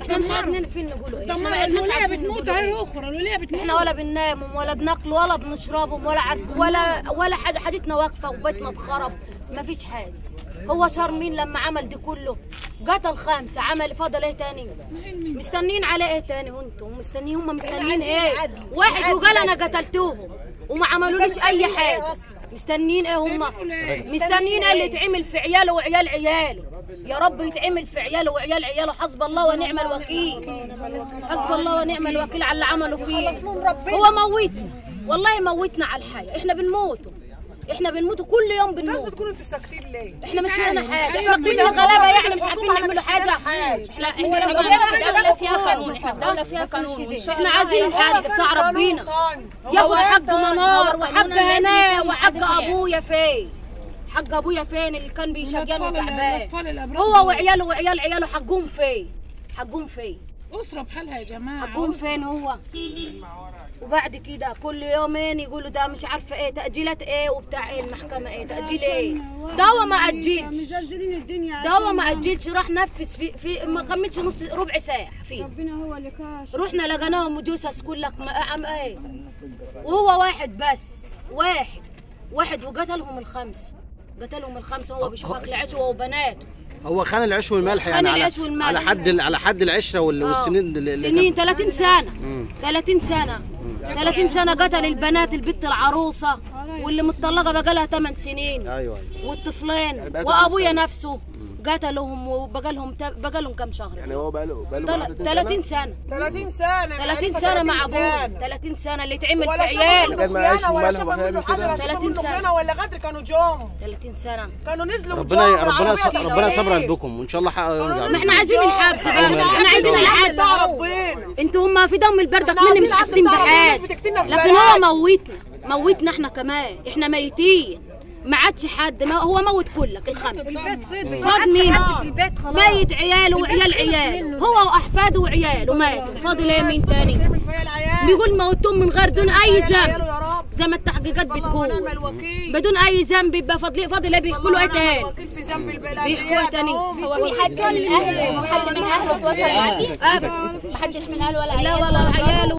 احنا مش بتدمروا. عارفين فين نقولوا ايه طب احنا ما ما عدناش الولية عارفين بتموت نقولوا اهي ايه اخرى الولية بتموت احنا ولا بننام ولا بناكل ولا بنشربهم ولا عارف ولا ولا حاجه حاجتنا واقفه وبيتنا اتخرب ما فيش حاجه هو شرمين لما عمل دي كله قتل خمسه عمل فضل ايه تاني مستنين على ايه تاني وانتم مستنيين هم مستنيين ايه واحد وقال انا قتلتوهم وما عملوليش اي حاجه مستنيين ايه هم مستنيين ايه اللي يتعمل في عياله وعيال عياله يا رب يتعمل في عياله وعيال عياله حسب الله ونعم الوكيل حسب الله ونعم الوكيل على اللي عملوا فيه هو موتنا والله موتنا على الحياه احنا بنموتوا احنا بنموتوا كل يوم الناس بنموت بتكونوا انتوا ساكتين ليه؟ احنا مش فاهمين حاجه أيوة احنا كل كده، هم غلابه واقفين يعني مش عارفين الحكومة نعملوا مش فاهمة حاجه حاجة. احنا هو احنا لو في كده دوله كده فيها قانون. قانون احنا في دوله فيها قانون وإن شاء احنا الله عايزين حد بتاع ربنا ياخد حق منار وحق انا وحق ابويا فين حق ابويا فين اللي كان بيشقيان الأطفال- وتعبان الأطفال الأبرار هو وعياله وعيال عياله حقهم فين حقهم فين اسره بحالها يا جماعه حقهم فين هو وبعد كده كل يومين يقولوا ده مش عارفه ايه تاجيلات ايه وبتاع ايه المحكمه ايه تاجيل ايه دوا ما اجلش مزلزلين الدنيا دوا ما اجلش راح نفذ في في ما كملش نص ربع ساعه فيه ربنا هو اللي كاش رحنا لقيناهم جثث كلك ما عم ايه وهو واحد بس واحد واحد وقتلهم الخمسه قتلهم الخمسه هو بيشوف اكل عيشه هو وبناته هو خان العيش والملح خان يعني على العيش والملح. على حد ال- على حد العشره وال- آه. والسنين اللي اللي سنين 30 سنه 30 سنه 30 سنه قتل البنات البت العروسه واللي متطلقه بقى لها 8 سنين كان- ايوه أيوة. والطفلين يبقى وابويا نفسه قتلهم وبقى لهم بقى لهم كم شهر يعني هو بقاله بقاله تل- 30 سنه 30 سنة 30 سنه مع ابوه 30 سنه اللي يتعمل في ولا شافوا عياله منه كان ما يعيش خيانة ولا مالهم شافوا منه وخيانة حاجة ولا كده. شافوا 30 منه سنة. خيانة ولا غدر كانوا جم 30 سنه كانوا نزلوا ربنا وجم ربنا بالعربية ص- ربنا بالليل. صبر قلبكم وان شاء الله حقه يرجع ما لكم. احنا عايزين الحق بقى احنا عايزين الحق بتاع ربنا انتوا هم في دم البردك احنا مني مش عايزين حاسين العبد بتاع ربنا، بحاجه الناس بتقتلنا في لكن بلاء. هو موتنا موتنا احنا كمان احنا ميتين ما عادش حد ما هو موت كلك الخمس البيت فضي فاض مين في البيت خلاص ميت عياله وعيال عياله هو واحفاده وعياله ماتوا فاضل ايه مين تاني تعمل فيا العيال بيقول موتوهم من غير دون اي عياله ذنب يا رب زي ما التحقيقات والله ونعم بتقول الوكيل بدون اي ذنب يبقى فاضل فاضل ايه بيقولوا ايه والله ونعم تاني الوكيل في ذنب البلاد بيحكوا إيه تاني هو في حد من الاهل حد من اهله توفى معاكي؟ ابدا محدش من اهله ولا لا عياله ولا عياله